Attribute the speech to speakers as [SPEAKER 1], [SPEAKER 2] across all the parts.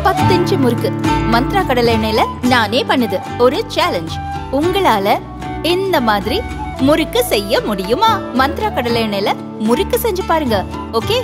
[SPEAKER 1] பத்து இன்ச்சு முறுக்கு மந்த்ரா கடலை எண்ணெயில நானே பண்ணுது ஒரு சேலஞ்ச் உங்களால இந்த மாதிரி முறுக்கு செய்ய முடியுமா மந்த்ரா கடலை எண்ணெயில முறுக்கு செஞ்சு பாருங்க ஓகே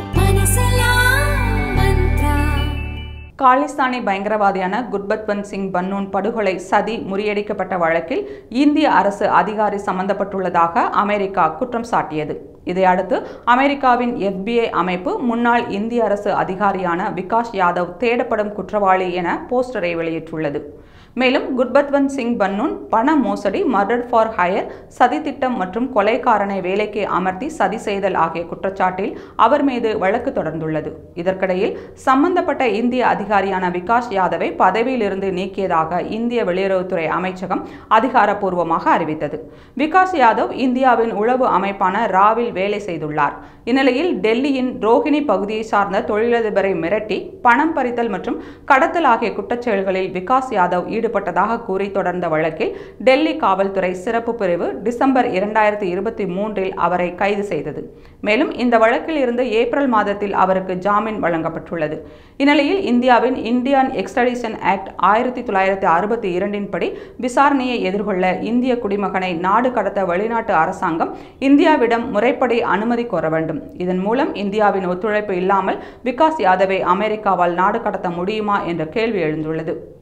[SPEAKER 2] காலிஸ்தானி பயங்கரவாதியான குர்பத்வந்த் சிங் பன்னூன் படுகொலை சதி முறியடிக்கப்பட்ட வழக்கில் இந்திய அரசு அதிகாரி சம்பந்தப்பட்டுள்ளதாக அமெரிக்கா குற்றம் சாட்டியது இதையடுத்து அமெரிக்காவின் FBI அமைப்பு முன்னாள் இந்திய அரசு அதிகாரியான விகாஷ் யாதவ் தேடப்படும் குற்றவாளி என போஸ்டரை வெளியிட்டுள்ளது மேலும் குர்பத்வந்த் சிங் பன்னூன் பண மோசடி மர்டர் ஃபார் ஹயர் சதித்திட்டம் மற்றும் கொலைக்காரனை வேலைக்கு அமர்த்தி சதி செய்தல் ஆகிய குற்றச்சாட்டில் அவர் மீது வழக்கு தொடர்ந்துள்ளது இதற்கிடையில் சம்பந்தப்பட்ட இந்திய அதிகாரியான விகாஷ் யாதவை பதவியிலிருந்து நீக்கியதாக இந்திய வெளியுறவுத்துறை அமைச்சகம் அதிகாரப்பூர்வமாக அறிவித்தது விகாஷ் யாதவ் இந்தியாவின் உளவு அமைப்பான ராவில் வேலை செய்துள்ளார் இந்நிலையில் டெல்லியின் ரோஹிணி பகுதியை சார்ந்த தொழிலதிபரை மிரட்டி பணம் பறித்தல் மற்றும் கடத்தல் ஆகிய குற்றச்செயல்களில் விகாஸ் யாதவ் ஈடுபட்டதாக கூறி தொடர்ந்த வழக்கில் டெல்லி காவல்துறை சிறப்பு பிரிவு டிசம்பர் இரண்டாயிரத்தி இருபத்தி மூன்றில் அவரை கைது செய்தது மேலும் இந்த வழக்கில் இருந்து ஏப்ரல் மாதத்தில் அவருக்கு ஜாமீன் வழங்கப்பட்டுள்ளது இந்நிலையில் இந்தியாவின் இந்தியன் எக்ஸ்ட்ரடிஷன் ஆக்ட் ஆயிரத்தி தொள்ளாயிரத்தி அறுபத்தி இரண்டின் படி விசாரணையை எதிர்கொள்ள இந்திய குடிமகனை நாடு கடத்த வெளிநாட்டு அரசாங்கம் இந்தியாவிடம் முறைப்படி அனுமதி கோர வேண்டும் இதன் மூலம் இந்தியாவின் ஒத்துழைப்பு இல்லாமல் விகாஸ் யாதவை அமெரிக்காவால் நாடு கடத்த முடியுமா என்ற கேள்வி எழுந்துள்ளது